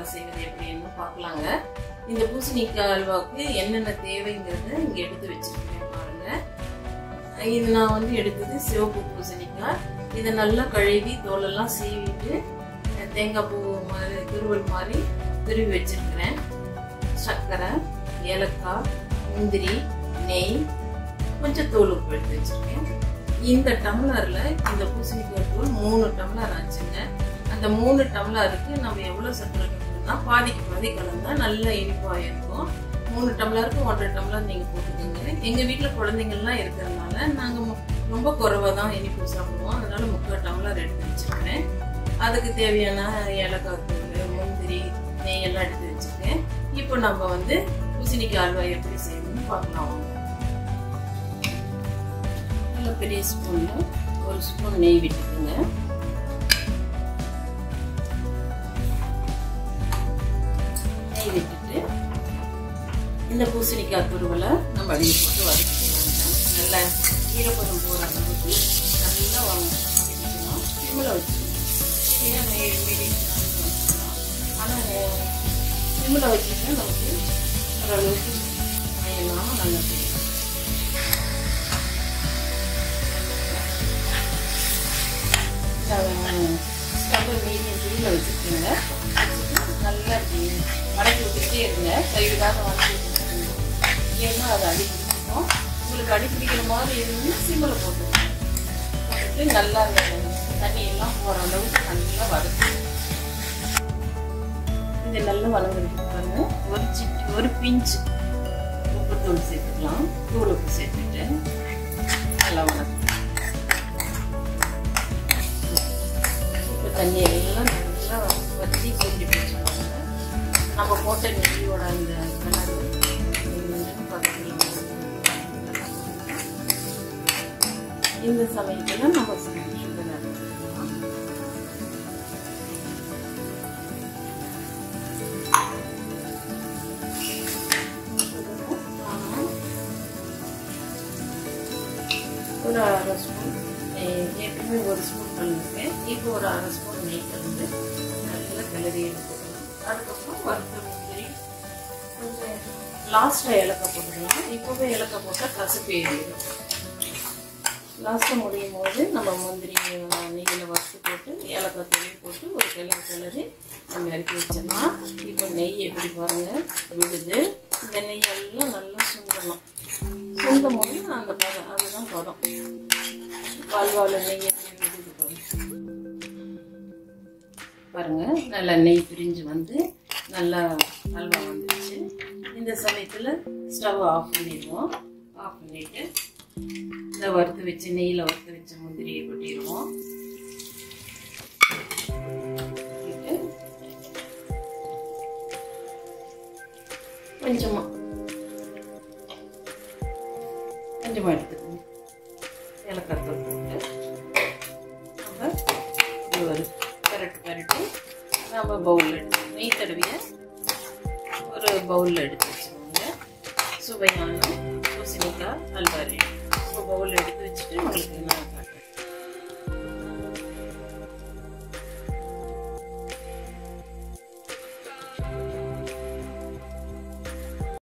செய்வது எப்படின்னு பார்க்கலாங்க இந்த பூசணிக்காய் அல்வாவுக்கு என்னென்ன தேவைங்கிறத இங்கே எடுத்து வச்சிருக்கேன் பாருங்க இது நான் வந்து எடுத்தது சிவப்பு பூசணிக்காய் இதை நல்லா கழுவி தோலெல்லாம் சீவிட்டு தேங்காய் பூ மாதிரி துருவல் மாதிரி துருவி வச்சிருக்கிறேன் சர்க்கரை ஏலக்காய் முந்திரி நெய் கொஞ்சம் தூள் உப்பு எடுத்து வச்சிருக்கேன் இந்த டம்ளர்ல இந்த பூசணிக்காய் தூள் மூணு டம்ளர் ஆச்சுங்க அந்த மூணு டம்ளருக்கு நம்ம எவ்வளவு சர்க்கரை கலந்தா பாதிக்கு பாதி கலந்தா நல்ல இனிப்பா இருக்கும் மூணு டம்ளருக்கு ஒன்றரை டம்ளர் நீங்க போட்டுக்கோங்க எங்க வீட்டுல குழந்தைங்கள்லாம் இருக்கிறதுனால நாங்க ரொம்ப குறைவா தான் இனிப்பு சாப்பிடுவோம் அதனால முக்கால் டம்ளர் எடுத்து வச்சிருக்கேன் அதுக்கு தேவையான ஏலக்காய் தூள் முந்திரி நெய் எல்லாம் எடுத்து வச்சிருக்கேன் இப்போ நம்ம வந்து பூசணிக்காய் அல்வா எப்படி செய்யணும்னு பார்க்கலாம் நல்ல பெரிய ஸ்பூன்ல ஒரு ஸ்பூன் நெய் விட்டுக்குங்க நெய் விட்டுட்டு இந்த பூசணிக்காய் துருவலை நம்ம அடியை போட்டு வதக்கிக்கலாங்க நல்லா ஈரப்பதம் போகிற அளவுக்கு நல்லா வதக்கணும் சிம்மில் வச்சுக்கணும் ஏன் மீடியம் வச்சுக்கலாம் ஆனால் சிம்மில் வச்சுட்டு நமக்கு ஓரளவுக்கு மயலாம் நல்லா தெரியும் ஸ்டவ் மீடியம் தீயில் வச்சுக்கோங்க நல்லா மடக்கி விட்டுக்கிட்டே இருங்க சைடுக்காக வதக்கி ஏன்னா அது அடி பிடிக்கும் உங்களுக்கு அடி பிடிக்கிற மாதிரி இருந்துன்னா சிம்மில் போட்டுருங்க போட்டுட்டு நல்லா அந்த தண்ணி எல்லாம் போகிற அளவுக்கு நல்லா வதக்கி இது நல்லா வதங்கிட்டு பாருங்க ஒரு சிட்டி ஒரு பிஞ்சு உப்பு தூள் சேர்த்துக்கலாம் தூள் உப்பு சேர்த்துட்டு நல்லா வதக்கணும் உப்பு தண்ணி எல்லாம் நல்லா வற்றி கொண்டு போச்சுருவாங்க நம்ம போட்ட நெய்யோட அந்த கலர் பக்கத்தில் இந்த சமயத்தில் நம்ம சுகர் ஒரு அரை ஸ்பூன் ஏற்கனவே ஒரு ஸ்பூன் கலந்துருக்கேன் இப்போ ஒரு அரை ஸ்பூன் நெய் கலந்து நல்லா கிளறி எடுத்துக்கலாம் அதுக்கப்புறம் வறுத்த முந்திரி கொஞ்சம் லாஸ்ட்டில் ஏலக்காய் போட்டுக்கலாம் இப்போவே ஏலக்காய் போட்டால் கசப்பு ஏறிடும் லாஸ்ட்டில் முடியும் போது நம்ம முந்திரி நெய்யில் வறுத்து போட்டு ஏலக்காய் தூவி போட்டு ஒரு கிளறி கிளறி நம்ம இறக்கி வச்சிடலாம் இப்போ நெய் எப்படி பாருங்கள் விடுது இந்த நெய்யெல்லாம் நல்லா சுண்டணும் சுண்டும் போது அந்த பதம் அதுதான் பதம் பால்வாவில் நெய் எப்படி விடுது பாருங்க நல்லா நெய் பிரிஞ்சு வந்து நல்லா அல்வா வந்துருச்சு இந்த சமயத்தில் ஸ்டவ் ஆஃப் பண்ணிடுவோம் ஆஃப் பண்ணிட்டு இந்த வறுத்து வச்சு நெய்யில் வறுத்து வச்ச முந்திரியை கொட்டிடுவோம் கொஞ்சமா கொஞ்சமா எடுத்துக்கணும் ஏலக்காய் தூள் போட்டு நம்ம இது ஒரு பரட்டு பரட்டி நம்ம பவுலில் எடுத்து நெய் தடவிய ஒரு பவுலில் எடுத்து வச்சுக்கோங்க சுவையான பூசணிக்காய் அல்வா ரெடி இப்போ பவுலில் எடுத்து வச்சுட்டு உங்களுக்கு நான் காட்டுறேன்